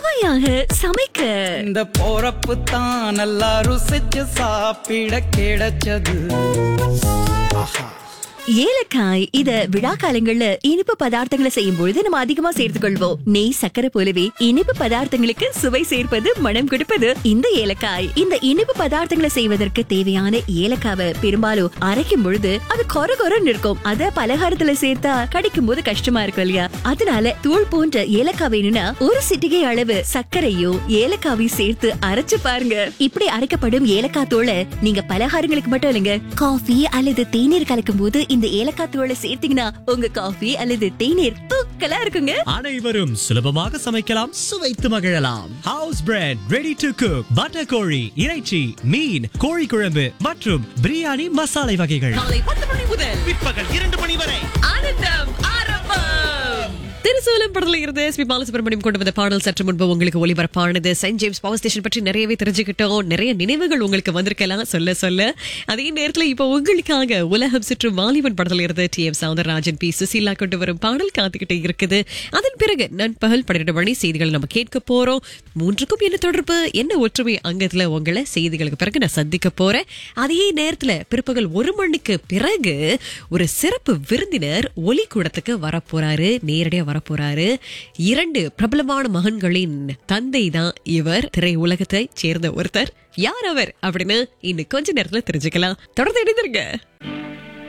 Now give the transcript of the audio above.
சுவையாக சமைக்க இந்த போறப்பு தான் நல்லா ருசிச்சு சாப்பிட கிடைச்சது ஏலக்காய் இத விழா காலங்கள்ல இனிப்பு பதார்த்தங்களை செய்யும் பொழுது நம்ம அதிகமா சேர்த்துக் கொள்வோம் நெய் சக்கரை போலவே இனிப்பு பதார்த்தங்களுக்கு சுவை சேர்ப்பது மனம் கொடுப்பது இந்த ஏலக்காய் இந்த இனிப்பு பதார்த்தங்களை செய்வதற்கு தேவையான ஏலக்காவை பெரும்பாலும் அரைக்கும் பொழுது அது கொர கொரன்னு இருக்கும் அத பலகாரத்துல சேர்த்தா கடிக்கும் போது கஷ்டமா இருக்கும் இல்லையா அதனால தூள் போன்ற ஏலக்காய் வேணும்னா ஒரு சிட்டிகை அளவு சர்க்கரையும் ஏலக்காவையும் சேர்த்து அரைச்சு பாருங்க இப்படி அரைக்கப்படும் ஏலக்காய் தூளை நீங்க பலகாரங்களுக்கு மட்டும் இல்லைங்க காஃபி அல்லது தேநீர் கலக்கும் போது இந்த ஏலக்காய் தூளை சேர்த்தீங்கன்னா உங்க காஃபி அல்லது தேநீர் தூக்கலா இருக்குங்க அனைவரும் சுலபமாக சமைக்கலாம் சுவைத்து மகிழலாம் house bread ready to cook butter கோழி இறைச்சி மீன் கோழி குழம்பு மற்றும் பிரியாணி மசாலை வகைகள் காலை பத்து மணி முதல் பிற்பகல் இரண்டு மணி வரை ஆனந்தம் ஆரம்பம் திருசூலம் படத்துல இருந்து எஸ் பி பாலசுப்ரமணியம் கொண்டு வந்த பாடல் சற்று முன்பு உங்களுக்கு ஒளிபரப்பானது செயின்ட் ஜேம்ஸ் பவர் ஸ்டேஷன் பற்றி நிறையவே தெரிஞ்சுக்கிட்டோம் நிறைய நினைவுகள் உங்களுக்கு வந்திருக்கலாம் சொல்ல சொல்ல அதே நேரத்துல இப்போ உங்களுக்காக உலகம் சுற்றும் வாலிபன் படத்துல இருந்து T M Soundararajan P Susheela கொண்டு வரும் பாடல் காத்துக்கிட்டே இருக்குது அதன் பிறகு நண்பகல் பன்னிரண்டு மணி செய்திகள் நம்ம கேட்க போறோம் மூன்றுக்கும் என்ன தொடர்பு என்ன ஒற்றுமை அங்கத்துல உங்களை செய்திகளுக்கு பிறகு நான் சந்திக்க போறேன் அதே நேரத்துல பிற்பகல் ஒரு மணிக்கு பிறகு ஒரு சிறப்பு விருந்தினர் ஒலி கூடத்துக்கு வரப்போறாரு நேரடியா வரப்போறாரு இரண்டு பிரபலமான மகன்களின் தந்தை தான் இவர் திரை உலகத்தை சேர்ந்த ஒருத்தர் யார் அவர் அப்படின்னு இன்னும் கொஞ்ச நேரத்துல தெரிஞ்சுக்கலாம் தொடர்ந்து இணைந்திருங்க